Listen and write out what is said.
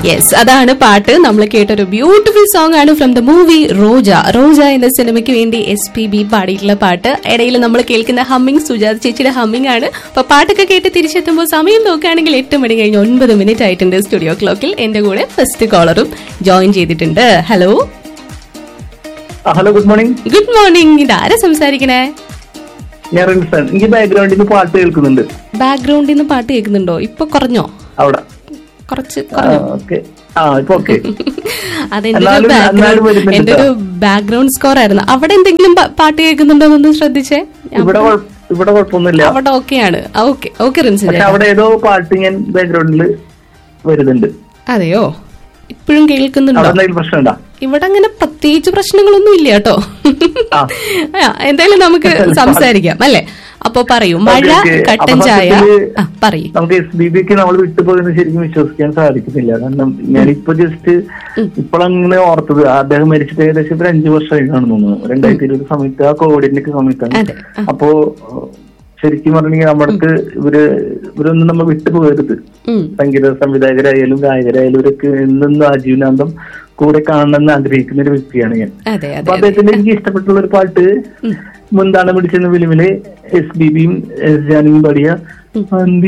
Yes അതാണ് പാട്ട് നമ്മൾ കേട്ടൊരു ബ്യൂട്ടിഫുൾ സോങ് ആണ് from the movie Roja Roja എന്ന സിനിമയ്ക്ക് വേണ്ടി എസ് പി ബി പാടിയിട്ടുള്ള പാട്ട് ഇടയിൽ നമ്മൾ കേൾക്കുന്ന ഹമ്മിങ് സുജാത ചേച്ചിയുടെ ഹമ്മിങ് ആണ് അപ്പൊ പാട്ടൊക്കെ കേട്ട് തിരിച്ചെത്തുമ്പോൾ സമയം നോക്കുകയാണെങ്കിൽ എട്ട് മണി കഴിഞ്ഞ് ഒൻപത് മിനിറ്റ് ആയിട്ടുണ്ട് സ്റ്റുഡിയോ ക്ലോക്കിൽ എന്റെ കൂടെ ഫസ്റ്റ് കോളറും ജോയിൻ ചെയ്തിട്ടുണ്ട് hello hello good morning good morning ഇതാരാ സംസാരിക്കണേ ഞാൻ റിൻസൺ എനിക്ക് ബാക്ക്ഗ്രൗണ്ടിൽ നിന്ന് പാട്ട് കേൾക്കുന്നുണ്ട് ബാക്ക്ഗ്രൗണ്ടിൽ നിന്ന് പാട്ട് കേൾക്കുന്നുണ്ടോ ഇപ്പൊ കുറഞ്ഞോ അവിടെ കുറച്ച് കുറഞ്ഞോ ഓക്കെ ആ ഇപ്പൊ ഓക്കെ അതെന്റെ ഒരു എന്നാലും- എന്നാലും ബാക്ക്ഗ്രൗണ്ട് വരുന്നുണ്ട് എന്റെ ഒരു ബാക്ക്ഗ്രൗണ്ട് സ്കോർ ആയിരുന്നു അവിടെ എന്തെങ്കിലും പ- പാട്ട് കേൾക്കുന്നുണ്ടോ എന്നൊന്ന് ശ്രദ്ധിച്ചേ ഇവിടെ കുഴപ്പ- ഇവിടെ കുഴപ്പമൊന്നുമില്ല അവിടെ ഓക്കെയാണ് ഓക്കെ ഓക്കെ റിൻസി പക്ഷെ അവിടെ ഏതോ പാട്ട് ഞാൻ ബാക്ക്ഗ്രൗണ്ടിൽ വരുന്നുണ്ട് അതെയോ ഇപ്പോഴും കേൾക്കുന്നുണ്ടോ അവിടെ എന്തെങ്കിലും പ്രശ്നമുണ്ടോ ഇവിടെ അങ്ങനെ പ്രത്യേകിച്ച് പ്രശ്നങ്ങളൊന്നും ഇല്ല കേട്ടോ ആ. ആ, എന്തായാലും നമുക്ക് സംസാരിക്കാം അല്ലെ അപ്പൊ പറയൂ മഴ ഓക്കേ, ഓക്കേ. കട്ടൻ അപ്പൊ ചായ സത്യത്തില് ആ പറയൂ നമുക്ക് എസ് ബി ബിക്ക് നമ്മൾ വിട്ടുപോയെന്ന് ശരിക്കും വിശ്വസിക്കാൻ സാധിക്കുന്നില്ല കാരണം ഞാനിപ്പോ ജസ്റ്റ് ഇപ്പോഴങ്ങനെ ഓർത്തത് അദ്ദേഹം മരിച്ചിട്ട് ഏകദേശം ഒരു അഞ്ചു വർഷമായി കാണുന്നു തോന്നുന്നു രണ്ടായിരത്തി ഇരുപത് സമയത്ത് ആ കോവിഡിന്റെ ഒക്കെ സമയത്താണ് അതെ ആ, അപ്പോ ശരിക്കും പറഞ്ഞെങ്കിൽ നമ്മുടെ അടുത്ത് ഇവര് ഇവരൊന്നും നമ്മൾ വിട്ടുപോകരുത് ഉം, സംഗീത സംവിധായകരായാലും ഗായകരായാലും ഇവരൊക്കെ എന്നും ആജീവനാന്തം കൂടെ കാണണമെന്ന് ആഗ്രഹിക്കുന്ന ഒരു വ്യക്തിയാണ് ഞാൻ അതെ അപ്പൊ അതെ അദ്ദേഹത്തിന്റെ എനിക്ക് ഇഷ്ടപ്പെട്ടുള്ള ഒരു പാട്ട് മുന്താണ് പിടിച്ചെന്ന ഫിലിമില് എസ് ബി ബിയും എസ് ജാനിയും പാടിയ